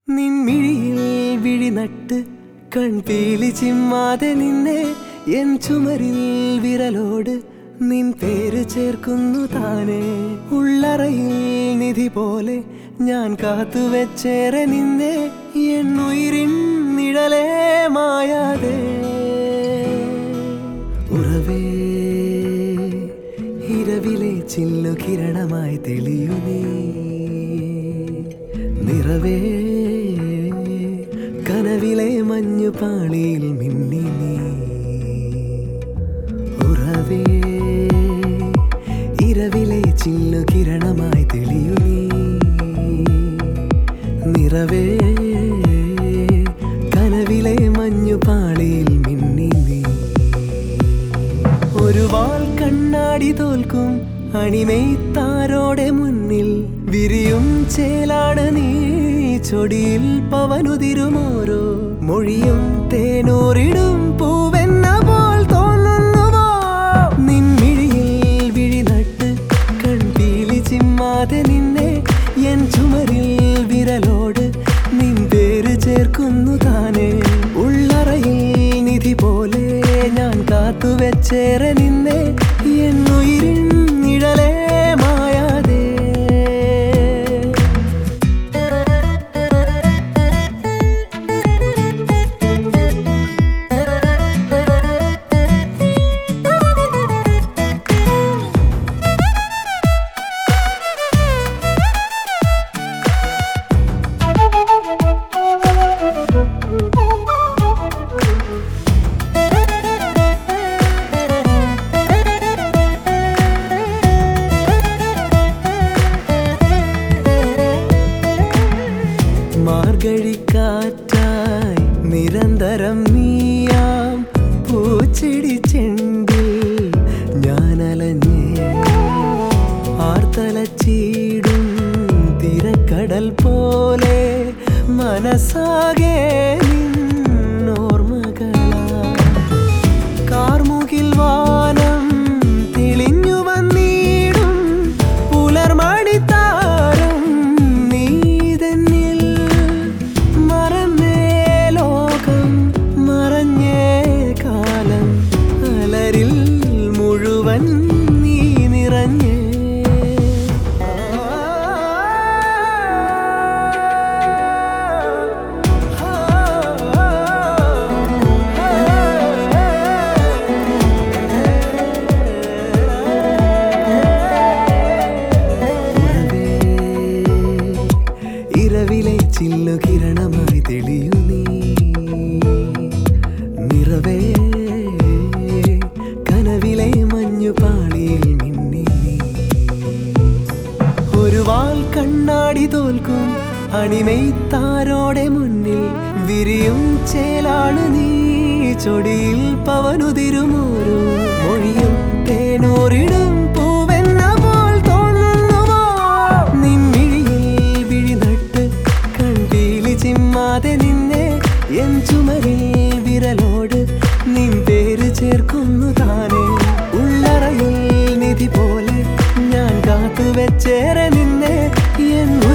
നിൻമിഴിയിൽ വിഴിനട്ട് കൺപീലി ചിമ്മാതെ നിന്നെ എൻ ചുമരിൽ വിരലോട് നിൻ പേര് ചേർക്കുന്നു താനെ ഉള്ളറയിൽ നിധി പോലെ ഞാൻ കാത്തുവെച്ചേറെ നിന്നെ എൻ ഉയിരിൻ നിഴലേ മായാതെ ഉറവേ ഇരവിലെ ചില്ലു കിരണമായി തെളിയു നീ നിറവേ കനവിലെ മഞ്ഞു പാളിയിൽ മിന്നി നീ ഉറവേ ഇരവിലെ ചില്ലു കിരണമായി തെളിയു നീ നിറവേ കനവിലെ മഞ്ഞു പാളിയിൽ മിന്നി നീ ഒരു വാൾ കണ്ണാടി തോൽക്കും അണിമെയ്ത്താരോടെ മുന്നിൽ വിരിയും ചേലാണ് നീ ചൊടിയിൽ പവനുതിരുമോരോ മൊഴിയും തേനൂറിടും പൂവെന്ന പോൽ തോന്നുന്നുവോ നിൻമിഴിയിൽ വിഴിനട്ട് കൺപീലി ചിമ്മാതെ നിന്നെ എൻ ചുമരിൽ വിരലോട് നിൻ പേര് ചേർക്കുന്നു താനെ ഉള്ളറയിൽ നിധി പോലെ ഞാൻ കാത്തുവെച്ചേറെ നിന്നെ എന്നുയിരിൻ നിഴലേ മായാതെ മാർഗഴിക്കാറ്റായി നിരന്തരം നീയാം പൂച്ചെടി ചെണ്ടിൽ ഞാനലഞ്ഞേ ആർത്തലച്ചീടും തിരക്കടൽ പോലെ മനസ്സാകെ നിന്നോർമ്മകളാ കാർമുകിൽ വാനം തെളിഞ്ഞു വന്നിടും പുലർമണിത്താരം നീതന്നിൽ മറന്നേ ലോകം മറഞ്ഞേ കാലം അലരിൽ മുഴുവൻ നീ നിറഞ്ഞേ ഉറവേ, ഇരവിലെ ചില്ലു കിരണമായി തെളിയു നീ നിറവേ കനവിലെ മഞ്ഞു പാളിയിൽ മിന്നി നീ ഒരു വാൾ കണ്ണാടി തോൽക്കും അണിമെയ്ത്താരോടെ മുന്നിൽ വിരിയും ചേലാണ് നീ ചൊടിയിൽ പവനുതിരുമോരോ മൊഴിയും തേനൂറിടും പൂവെന്ന പോൽ തോന്നുന്നുവോ നിൻമിഴിയിൽ വിഴിനട്ട് കൺപീലി ചിമ്മാതെ നിന്നെ എൻ ചുമരിൽ വിരലോട് നിൻ പേര് ചേർക്കുന്നു താനെ ഉള്ളറയിൽ നിധി പോലെ ഞാൻ കാത്തുവെച്ചേറെ നിന്നെ എൻ